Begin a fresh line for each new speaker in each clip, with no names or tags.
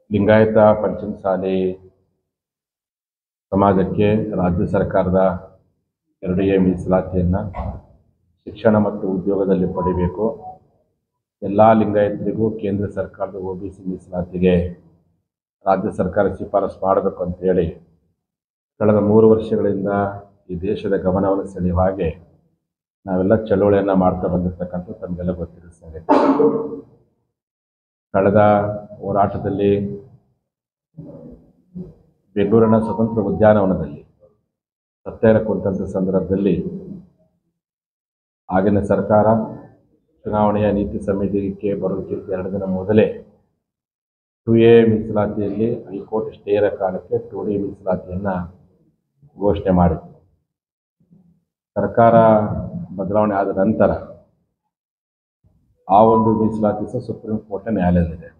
ಲಿಂಗಾಯತ ಪಂಚಮಸಾಲಿ ಸಮಾಜಕ್ಕೆ ರಾಜ್ಯ ಸರ್ಕಾರದ ಎರಡು ಎ ಮೀಸಲಾತಿಯನ್ನು ಶಿಕ್ಷಣ ಮತ್ತು ಉದ್ಯೋಗದಲ್ಲಿ ಪಡಿಬೇಕು ಎಲ್ಲ ಲಿಂಗಾಯತರಿಗೂ ಕೇಂದ್ರ ಸರ್ಕಾರದ ಒ ಬಿ ಸಿ ಮೀಸಲಾತಿಗೆ ರಾಜ್ಯ ಸರ್ಕಾರ ಶಿಫಾರಸು ಮಾಡಬೇಕು ಅಂತೇಳಿ ಕಳೆದ ಮೂರು ವರ್ಷಗಳಿಂದ ಈ ದೇಶದ ಗಮನವನ್ನು ಸೆಳೆಯುವ ಹಾಗೆ ನಾವೆಲ್ಲ ಚಳುವಳಿಯನ್ನು ಮಾಡ್ತಾ ಬಂದಿರ್ತಕ್ಕಂಥ ತಮಗೆಲ್ಲ ಗೊತ್ತಿರೋ ಸಂಗತಿ ಕಳೆದ ಹೋರಾಟದಲ್ಲಿ ಬೆಂಗಳೂರಿನ ಸ್ವತಂತ್ರ ಉದ್ಯಾನವನದಲ್ಲಿ ಸತ್ಯಾಗ್ರಹ ಕುರಿತಂಥ ಸಂದರ್ಭದಲ್ಲಿ ಆಗಿನ ಸರ್ಕಾರ ಚುನಾವಣೆಯ ನೀತಿ ಸಮಿತಿಗೆ ಬರೋದಕ್ಕಿಂತ ಎರಡು ದಿನ ಮೊದಲೇ ಟು ಎ ಮೀಸಲಾತಿಯಲ್ಲಿ ಹೈಕೋರ್ಟ್ ಸ್ಟೇರ ಕಾಲಕ್ಕೆ ಟು ಡಿ ಮೀಸಲಾತಿಯನ್ನು ಘೋಷಣೆ ಮಾಡಿತ್ತು ಸರ್ಕಾರ ಬದಲಾವಣೆ ಆದ ನಂತರ ಆ ಒಂದು ಮೀಸಲಾತಿ ಸಹ ಸುಪ್ರೀಂ ಕೋರ್ಟ್ ನ್ಯಾಯಾಲಯದಲ್ಲಿದೆ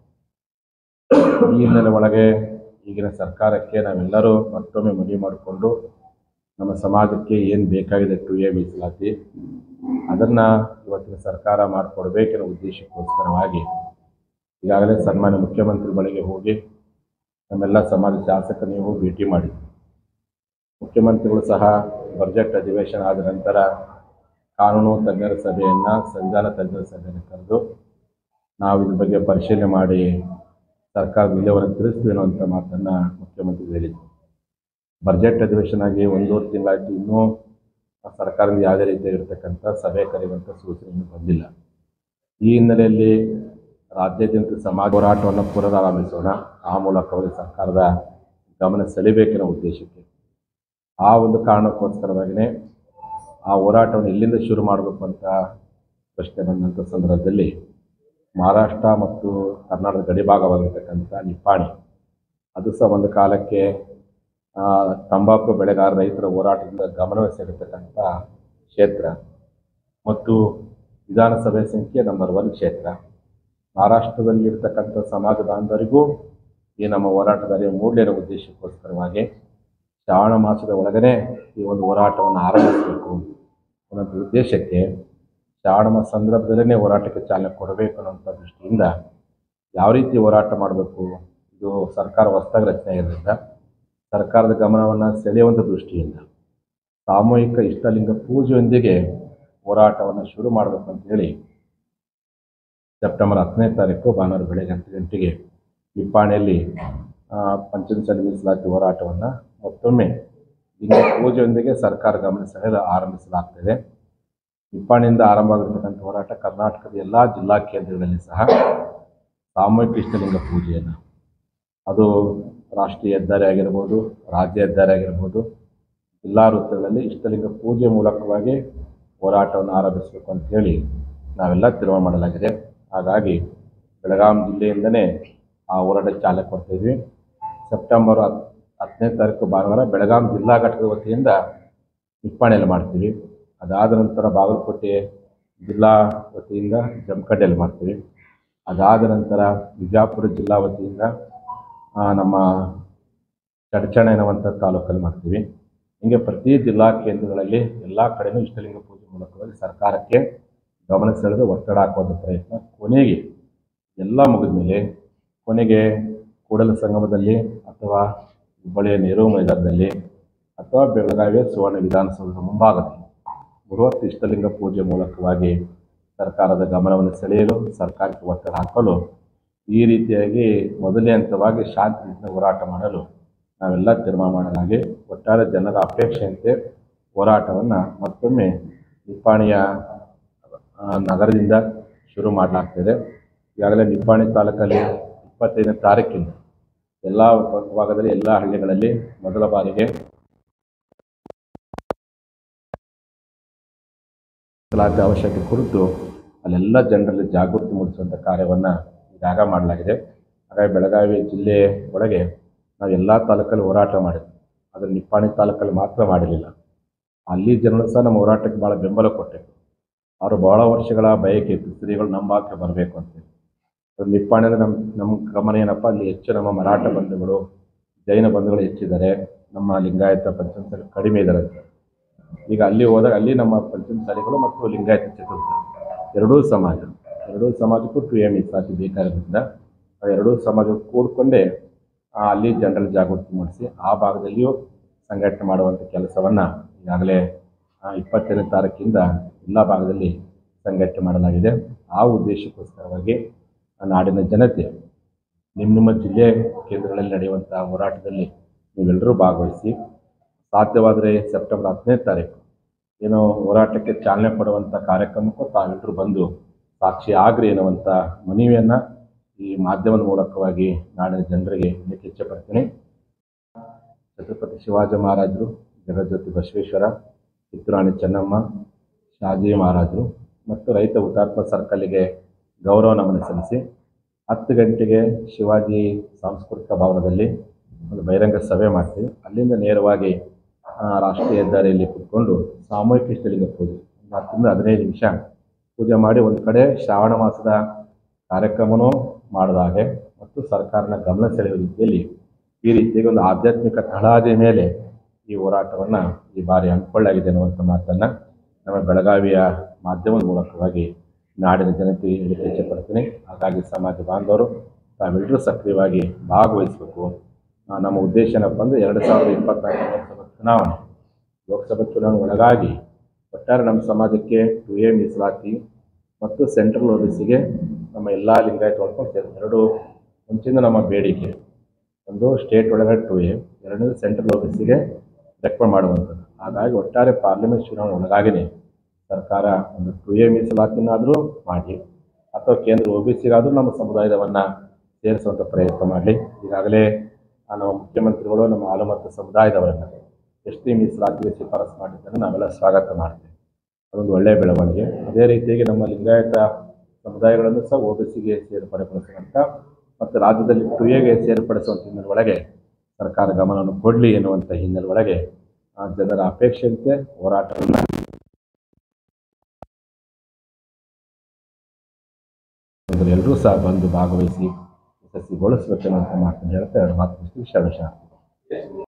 ಈ ಹಿನ್ನೆಲೆ ಒಳಗೆ ಈಗಿನ ಸರ್ಕಾರಕ್ಕೆ ನಾವೆಲ್ಲರೂ ಮತ್ತೊಮ್ಮೆ ಮನವಿ ಮಾಡಿಕೊಂಡು ನಮ್ಮ ಸಮಾಜಕ್ಕೆ ಏನು ಬೇಕಾಗಿದೆ ಟು ಎ ಮೀಸಲಾತಿ ಅದನ್ನು ಇವತ್ತಿನ ಸರ್ಕಾರ ಮಾಡಿಕೊಡ್ಬೇಕೆನ್ನೋ ಉದ್ದೇಶಕ್ಕೋಸ್ಕರವಾಗಿ ಈಗಾಗಲೇ ಸನ್ಮಾನ್ಯ ಮುಖ್ಯಮಂತ್ರಿ ಬಳಿಗೆ ಹೋಗಿ ನಮ್ಮೆಲ್ಲ ಸಮಾಜ ಶಾಸಕ ನೀವು ಭೇಟಿ ಮಾಡಿ ಮುಖ್ಯಮಂತ್ರಿಗಳು ಸಹ ಬಜೆಟ್ ಅಧಿವೇಶನ ಆದ ನಂತರ ಕಾನೂನು ತಜ್ಞರ ಸಭೆಯನ್ನು ಸಂವಿಧಾನ ತಜ್ಞರ ಸಭೆಯನ್ನು ಕರೆದು ನಾವು ಇದ್ರ ಬಗ್ಗೆ ಪರಿಶೀಲನೆ ಮಾಡಿ ಸರ್ಕಾರದ ನಿಲುವನ್ನು ತಿಳಿಸ್ತೀವಿ ಅನ್ನುವಂಥ ಮಾತನ್ನು ಮುಖ್ಯಮಂತ್ರಿಗಳು ಹೇಳಿದರು ಬಜೆಟ್ ಅಧಿವೇಶನ ಆಗಿ ಒಂದೂವರೆ ತಿಂಗಳಾಯಿತು ಇನ್ನೂ ಸರ್ಕಾರದಿಂದ ಯಾವುದೇ ರೀತಿಯಾಗಿರ್ತಕ್ಕಂಥ ಸಭೆ ಕರೆಯುವಂಥ ಸೂಚನೆ ಇನ್ನೂ ಬಂದಿಲ್ಲ ಈ ಹಿನ್ನೆಲೆಯಲ್ಲಿ ರಾಜ್ಯಾದ್ಯಂತ ಸಮಾಜ ಹೋರಾಟವನ್ನು ಪುನರಾರಂಭಿಸೋಣ ಆ ಮೂಲಕವಾಗಿ ಸರ್ಕಾರದ ಗಮನ ಸೆಳೆಬೇಕೆನ್ನೋ ಉದ್ದೇಶಕ್ಕೆ ಆ ಒಂದು ಕಾರಣಕ್ಕೋಸ್ಕರವಾಗಿಯೇ ಆ ಹೋರಾಟವನ್ನು ಎಲ್ಲಿಂದ ಶುರು ಮಾಡಬೇಕು ಅಂತ ಪ್ರಶ್ನೆ ಬಂದಂಥ ಸಂದರ್ಭದಲ್ಲಿ ಮಹಾರಾಷ್ಟ್ರ ಮತ್ತು ಕರ್ನಾಟಕದ ಗಡಿಭಾಗವಾಗಿರ್ತಕ್ಕಂಥ ನಿಪ್ಪಾಣಿ ಅದು ಸಹ ಒಂದು ಕಾಲಕ್ಕೆ ಆ, ತಂಬಾಕು ಬೆಳೆಗಾರ ರೈತರ ಹೋರಾಟದಿಂದ ಗಮನ ಸೆಳೆತಕ್ಕಂಥ ಕ್ಷೇತ್ರ ಮತ್ತು ವಿಧಾನಸಭೆ ಸಂಖ್ಯೆ ನಂಬರ್ ಒನ್ ಕ್ಷೇತ್ರ ಮಹಾರಾಷ್ಟ್ರದಲ್ಲಿ ಇರ್ತಕ್ಕಂಥ ಸಮಾಜ ಬಾಂಧವರಿಗೂ ಈ ನಮ್ಮ ಹೋರಾಟದ ಅರಿವು ಮೂಡಲಿ ಅನ್ನೋ ಉದ್ದೇಶಕ್ಕೋಸ್ಕರವಾಗಿ ಶ್ರಾವಣ ಮಾಸದ ಒಳಗನೆ ಈ ಒಂದು ಹೋರಾಟವನ್ನು ಆರಂಭಿಸಬೇಕು ಅನ್ನೋ ಉದ್ದೇಶಕ್ಕೆ ಶ್ರಾವಣ ಮಾಸ ಸಂದರ್ಭದಲ್ಲೇ ಹೋರಾಟಕ್ಕೆ ಚಾಲನೆ ಕೊಡಬೇಕು ಅನ್ನೋಂಥ ದೃಷ್ಟಿಯಿಂದ ಯಾವ ರೀತಿ ಹೋರಾಟ ಮಾಡಬೇಕು ಇದು ಸರ್ಕಾರ ಹೊಸದಾಗಿ ರಚನೆ ಆಗಿರೋದ್ರಿಂದ ಸರ್ಕಾರದ ಗಮನವನ್ನು ಸೆಳೆಯುವಂಥ ದೃಷ್ಟಿಯಿಂದ ಸಾಮೂಹಿಕ ಇಷ್ಟಲಿಂಗ ಪೂಜೆಯೊಂದಿಗೆ ಹೋರಾಟವನ್ನು ಶುರು ಮಾಡಬೇಕು ಅಂತೇಳಿ ಸೆಪ್ಟೆಂಬರ್ ಹತ್ತನೇ ತಾರೀಕು ಭಾನುವಾರ ಬೆಳಗ್ಗೆ ಹತ್ತು ಗಂಟೆಗೆ ನಿಪ್ಪಾಣಿಯಲ್ಲಿ ಆ, ಪಂಚಮಸಾಲಿ ಮೀಸಲಾತಿ ಹೋರಾಟವನ್ನು ಮತ್ತೊಮ್ಮೆ ಲಿಂಗ ಪೂಜೆಯೊಂದಿಗೆ ಸರ್ಕಾರ ಗಮನ ಸೆಳೆಯಲು ಆರಂಭಿಸಲಾಗ್ತದೆ ನಿಪ್ಪಾಣಿಯಿಂದ ಆರಂಭವಾಗಿರ್ತಕ್ಕಂಥ ಹೋರಾಟ ಕರ್ನಾಟಕದ ಎಲ್ಲ ಜಿಲ್ಲಾ ಕೇಂದ್ರಗಳಲ್ಲಿ ಸಹ ಸಾಮೂಹಿಕ ಇಷ್ಟಲಿಂಗ ಪೂಜೆಯನ್ನು ಅದು ರಾಷ್ಟ್ರೀಯ ಹೆದ್ದಾರಿ ಆಗಿರ್ಬೋದು ರಾಜ್ಯ ಹೆದ್ದಾರಿ ಆಗಿರ್ಬೋದು ಜಿಲ್ಲಾ ವೃತ್ತಗಳಲ್ಲಿ ಇಷ್ಟಲಿಂಗ ಪೂಜೆ ಮೂಲಕವಾಗಿ ಹೋರಾಟವನ್ನು ಆರಂಭಿಸಬೇಕು ಅಂತೇಳಿ ನಾವೆಲ್ಲ ತೀರ್ಮಾನ ಮಾಡಲಾಗಿದೆ ಹಾಗಾಗಿ ಬೆಳಗಾಂ ಜಿಲ್ಲೆಯಿಂದನೇ ಆ ಹೋರಾಟ ಚಾಲನೆ ಕೊಡ್ತಾಯಿದ್ವಿ ಸೆಪ್ಟೆಂಬರ್ ಹತ್ ಹತ್ತನೇ ತಾರೀಕು ಭಾನುವಾರ ಬೆಳಗಾಂ ಜಿಲ್ಲಾ ಘಟಕದ ವತಿಯಿಂದ ನಿಪ್ಪಾಣಿಯಲ್ಲಿ ಮಾಡ್ತೀವಿ ಅದಾದ ನಂತರ ಬಾಗಲಕೋಟೆ ಜಿಲ್ಲಾ ವತಿಯಿಂದ ಜಮಖಂಡಿಯಲ್ಲಿ ಮಾಡ್ತೀವಿ ಅದಾದ ನಂತರ ಬಿಜಾಪುರ ಜಿಲ್ಲಾ ವತಿಯಿಂದ ಆ, ನಮ್ಮ ಚಡಚಣ ಎನ್ನುವಂಥ ತಾಲೂಕಲ್ಲಿ ಮಾಡ್ತೀವಿ ಹೀಗೆ ಪ್ರತಿ ಜಿಲ್ಲಾ ಕೇಂದ್ರಗಳಲ್ಲಿ ಎಲ್ಲ ಕಡೆನೂ ಇಷ್ಟಲಿಂಗ ಪೂಜೆ ಮೂಲಕವಾಗಿ ಸರ್ಕಾರಕ್ಕೆ ಗಮನ ಸೆಳೆದು ಒತ್ತಡ ಹಾಕುವಂಥ ಪ್ರಯತ್ನ ಕೊನೆಗೆ ಎಲ್ಲ ಮುಗಿದ ಮೇಲೆ ಕೊನೆಗೆ ಕೂಡಲ ಸಂಗಮದಲ್ಲಿ ಅಥವಾ ಹುಬ್ಬಳ್ಳಿಯ ನೆಹರು ಮೈದಾನದಲ್ಲಿ ಅಥವಾ ಬೆಳಗಾವಿಯ ಸುವರ್ಣ ವಿಧಾನಸೌಧದ ಮುಂಭಾಗದಲ್ಲಿ ಬೃಹತ್ ಇಷ್ಟಲಿಂಗ ಪೂಜೆ ಮೂಲಕವಾಗಿ ಸರ್ಕಾರದ ಗಮನವನ್ನು ಸೆಳೆಯಲು ಸರ್ಕಾರಕ್ಕೆ ಒತ್ತಡ ಹಾಕಲು ಈ ರೀತಿಯಾಗಿ ಮೊದಲನೇ ಹಂತವಾಗಿ ಶಾಂತಿಯಿಂದ ಹೋರಾಟ ಮಾಡಲು ನಾವೆಲ್ಲ ತೀರ್ಮಾನ ಮಾಡಲಾಗಿ ಒಟ್ಟಾರೆ ಜನರ ಅಪೇಕ್ಷೆಯಂತೆ ಹೋರಾಟವನ್ನು ಮತ್ತೊಮ್ಮೆ ನಿಪ್ಪಾಣಿಯ ಆ, ನಗರದಿಂದ ಶುರು ಮಾಡಲಾಗ್ತಿದೆ ಈಗಾಗಲೇ ನಿಪ್ಪಾಣಿ ತಾಲೂಕಲ್ಲಿ ಇಪ್ಪತ್ತೈದನೇ ತಾರೀಕಿಂದ ಎಲ್ಲ ಭಾಗದಲ್ಲಿ ಎಲ್ಲ ಹಳ್ಳಿಗಳಲ್ಲಿ ಮೊದಲ ಬಾರಿಗೆ ಮೀಸಲಾತಿ ಅವಶ್ಯಕತೆ ಕುರಿತು ಅಲ್ಲೆಲ್ಲ ಜನರಲ್ಲಿ ಜಾಗೃತಿ ಮೂಡಿಸುವಂಥ ಕಾರ್ಯವನ್ನು ಈಗಾಗ ಮಾಡಲಾಗಿದೆ ಹಾಗಾಗಿ ಬೆಳಗಾವಿ ಜಿಲ್ಲೆ ಒಳಗೆ ನಾವು ಎಲ್ಲ ತಾಲೂಕಲ್ಲಿ ಹೋರಾಟ ಮಾಡಿದ್ವಿ ಆದರೆ ನಿಪ್ಪಾಣಿ ತಾಲೂಕಲ್ಲಿ ಮಾತ್ರ ಮಾಡಿರಲಿಲ್ಲ ಅಲ್ಲಿ ಜನರು ಸಹ ನಮ್ಮ ಹೋರಾಟಕ್ಕೆ ಭಾಳ ಬೆಂಬಲ ಕೊಟ್ಟರು ಅವರು ಭಾಳ ವರ್ಷಗಳ ಬಯಕೆ ಇತ್ತು ಸ್ತ್ರೀಗಳು ನಮ್ಮ ಭಾಗಕ್ಕೆ ಬರಬೇಕು ಅಂತೇಳಿ ಅದು ನಿಪ್ಪಾಣಿ ಅಂದರೆ ನಮ್ಮ ನಮ್ಮ ಗಮನ ಏನಪ್ಪ ಅಲ್ಲಿ ಹೆಚ್ಚು ನಮ್ಮ ಮರಾಠ ಬಂಧುಗಳು ಜೈನ ಬಂಧುಗಳು ಹೆಚ್ಚಿದ್ದಾರೆ ನಮ್ಮ ಲಿಂಗಾಯತ ಪಂಚಮಸಾಲಿ ಕಡಿಮೆ ಇದ್ದಾರೆ ಅಂತ ಈಗ ಅಲ್ಲಿ ಹೋದಾಗ ಅಲ್ಲಿ ನಮ್ಮ ಪಂಚಮಸಾಲಿಗಳು ಮತ್ತು ಲಿಂಗಾಯತ ಚತುರ್ಥ ಎರಡೂ ಸಮಾಜ ಎರಡೂ ಸಮಾಜಕ್ಕೂ ಟು ಎ ಮೀಸಲಾತಿ ಬೇಕಾಗಿರೋದ್ರಿಂದ ಎರಡೂ ಸಮಾಜ ಕೂಡಿಕೊಂಡೇ ಆ, ಅಲ್ಲಿ ಜನರಲ್ಲಿ ಜಾಗೃತಿ ಮೂಡಿಸಿ ಆ ಭಾಗದಲ್ಲಿಯೂ ಸಂಘಟನೆ ಮಾಡುವಂಥ ಕೆಲಸವನ್ನು ಈಗಾಗಲೇ ಆ, ಇಪ್ಪತ್ತನೇ ತಾರೀಕಿಂದ ಎಲ್ಲ ಭಾಗದಲ್ಲಿ ಸಂಘಟನೆ ಮಾಡಲಾಗಿದೆ ಆ ಉದ್ದೇಶಕ್ಕೋಸ್ಕರವಾಗಿ ಆ ನಾಡಿನ ಜನತೆ ನಿಮ್ಮ ನಿಮ್ಮ ಜಿಲ್ಲೆ ಕೇಂದ್ರಗಳಲ್ಲಿ ನಡೆಯುವಂಥ ಹೋರಾಟದಲ್ಲಿ ನೀವೆಲ್ಲರೂ ಭಾಗವಹಿಸಿ ಸಾಧ್ಯವಾದರೆ ಸೆಪ್ಟೆಂಬರ್ ಹತ್ತನೇ ತಾರೀಕು ಏನು ಹೋರಾಟಕ್ಕೆ ಚಾಲನೆ ಕೊಡುವಂಥ ಕಾರ್ಯಕ್ರಮಕ್ಕೂ ತಾವೆಲ್ಲರೂ ಬಂದು ಸಾಕ್ಷಿ ಆಗ್ರಿ ಎನ್ನುವಂಥ ಮನವಿಯನ್ನು ಈ ಮಾಧ್ಯಮದ ಮೂಲಕವಾಗಿ ನಾಡಿನ ಜನರಿಗೆ ಹೇಳಲಿಕ್ಕೆ ಇಚ್ಛೆಪಡ್ತೀನಿ ಛತ್ರಪತಿ ಶಿವಾಜಿ ಮಹಾರಾಜರು ಜಗಜ್ಯೋತಿ ಬಸವೇಶ್ವರ ಕಿತ್ತೂರಾಣಿ ಚೆನ್ನಮ್ಮ ಶಾಜಿ ಮಹಾರಾಜರು ಮತ್ತು ರೈತ ಹುತಾತ್ಮ ಸರ್ಕಲ್ಗೆ ಗೌರವ ನಮನ ಸಲ್ಲಿಸಿ ಹತ್ತು ಗಂಟೆಗೆ ಶಿವಾಜಿ ಸಾಂಸ್ಕೃತಿಕ ಭವನದಲ್ಲಿ ಒಂದು ಬಹಿರಂಗ ಸಭೆ ಮಾಡ್ತೀವಿ ಅಲ್ಲಿಂದ ನೇರವಾಗಿ ಆ, ರಾಷ್ಟ್ರೀಯ ಹೆದ್ದಾರಿಯಲ್ಲಿ ಕೂತ್ಕೊಂಡು ಸಾಮೂಹಿಕ ಇಷ್ಟಲಿಂಗ ಪೂಜೆ ಒಂದು ಹತ್ತರಿಂದ ಹದಿನೈದು ನಿಮಿಷ ಪೂಜೆ ಮಾಡಿ ಒಂದು ಕಡೆ ಶ್ರಾವಣ ಮಾಸದ ಕಾರ್ಯಕ್ರಮನೂ ಮಾಡಿದ ಹಾಗೆ ಮತ್ತು ಸರ್ಕಾರನ ಗಮನ ಸೆಳೆಯುವ ರೀತಿಯಲ್ಲಿ ಈ ರೀತಿಯಾಗಿ ಒಂದು ಆಧ್ಯಾತ್ಮಿಕ ತಳಹದಿಯ ಮೇಲೆ ಈ ಹೋರಾಟವನ್ನು ಈ ಬಾರಿ ಹಮ್ಮಿಕೊಳ್ಳಲಾಗಿದೆ ಅನ್ನುವಂಥ ಮಾತನ್ನು ನಮ್ಮ ಬೆಳಗಾವಿಯ ಮಾಧ್ಯಮದ ಮೂಲಕವಾಗಿ ನಾಡಿನ ಜನತೆಗೆ ಹೇಳಲಿಕ್ಕೆ ಇಚ್ಛೆಪಡ್ತೀನಿ ಹಾಗಾಗಿ ಸಮಾಜ ಬಾಂಧವರು ತಾವೆಲ್ಲರೂ ಸಕ್ರಿಯವಾಗಿ ಭಾಗವಹಿಸಬೇಕು ಆ, ನಮ್ಮ ಉದ್ದೇಶ ಏನಪ್ಪ ಅಂದರೆ ಎರಡು ಸಾವಿರದ ಇಪ್ಪತ್ನಾಲ್ಕು ಲೋಕಸಭಾ ಚುನಾವಣೆ ಲೋಕಸಭಾ ಚುನಾವಣೆ ಒಳಗಾಗಿ ಒಟ್ಟಾರೆ ನಮ್ಮ ಸಮಾಜಕ್ಕೆ ಟು ಎ ಮೀಸಲಾತಿ ಮತ್ತು ಸೆಂಟ್ರಲ್ ಓಬಿಸಿಗೆ ನಮ್ಮ ಎಲ್ಲ ಲಿಂಗಾಯತ ಹೊಡ್ಕೊಂಡು ಸೇರಿ ಎರಡು ಮುಂಚಿನ ನಮ್ಮ ಬೇಡಿಕೆ ಒಂದು ಸ್ಟೇಟ್ ಒಳಗಡೆ ಟು ಎ ಎರಡನೇದು ಸೆಂಟ್ರಲ್ ಓಬಿಸಿಗೆ ರೆಕಮೆಂಡ್ ಮಾಡುವಂಥದ್ದು ಹಾಗಾಗಿ ಒಟ್ಟಾರೆ ಪಾರ್ಲಿಮೆಂಟ್ ಚುನಾವಣೆ ಒಳಗಾಗಿನೇ ಸರ್ಕಾರ ಒಂದು ಟು ಎ ಮೀಸಲಾತಿನಾದರೂ ಮಾಡಿ ಅಥವಾ ಕೇಂದ್ರ ಒ ಬಿ ಸಿಗಾದರೂ ನಮ್ಮ ಸಮುದಾಯದವನ್ನು ಸೇರಿಸುವಂಥ ಪ್ರಯತ್ನ ಮಾಡಲಿ ಈಗಾಗಲೇ ಆ ನಮ್ಮ ಮುಖ್ಯಮಂತ್ರಿಗಳು ನಮ್ಮ ಹಾಲುಮತ ಸಮುದಾಯದವರನ್ನು ಎಸ್ ಟಿ ಮೀಸಲಾತಿಗೆ ಶಿಫಾರಸು ಮಾಡಿದ್ದನ್ನು ನಾವೆಲ್ಲ ಸ್ವಾಗತ ಮಾಡ್ತೇವೆ ಅದೊಂದು ಒಳ್ಳೆಯ ಬೆಳವಣಿಗೆ ಅದೇ ರೀತಿಯಾಗಿ ನಮ್ಮ ಲಿಂಗಾಯತ ಸಮುದಾಯಗಳನ್ನು ಸಹ ಒ ಬಿ ಸಿಗೆ ಸೇರ್ಪಡೆಗೊಳಿಸುವಂಥ ಮತ್ತು ರಾಜ್ಯದಲ್ಲಿ ಟು ಎಗೆ ಸೇರ್ಪಡಿಸುವಂಥ ಹಿನ್ನೆಲೆ ಒಳಗೆ ಸರ್ಕಾರ ಗಮನವನ್ನು ಕೊಡಲಿ ಎನ್ನುವಂಥ ಹಿನ್ನೆಲೆ ಒಳಗೆ ಆ ಜನರ ಅಪೇಕ್ಷೆಯಂತೆ ಹೋರಾಟವನ್ನು ಎಲ್ಲರೂ ಸಹ ಬಂದು ಭಾಗವಹಿಸಿ ಯಶಸ್ವಿಗೊಳಿಸಬೇಕೆನ್ನುವಂಥ ಮಾತನ್ನು ಹೇಳ್ತಾ ಎರಡು ಮಾತು ಮುಗಿಸ್ತೀನಿ. ಶರಣ ಶರಣ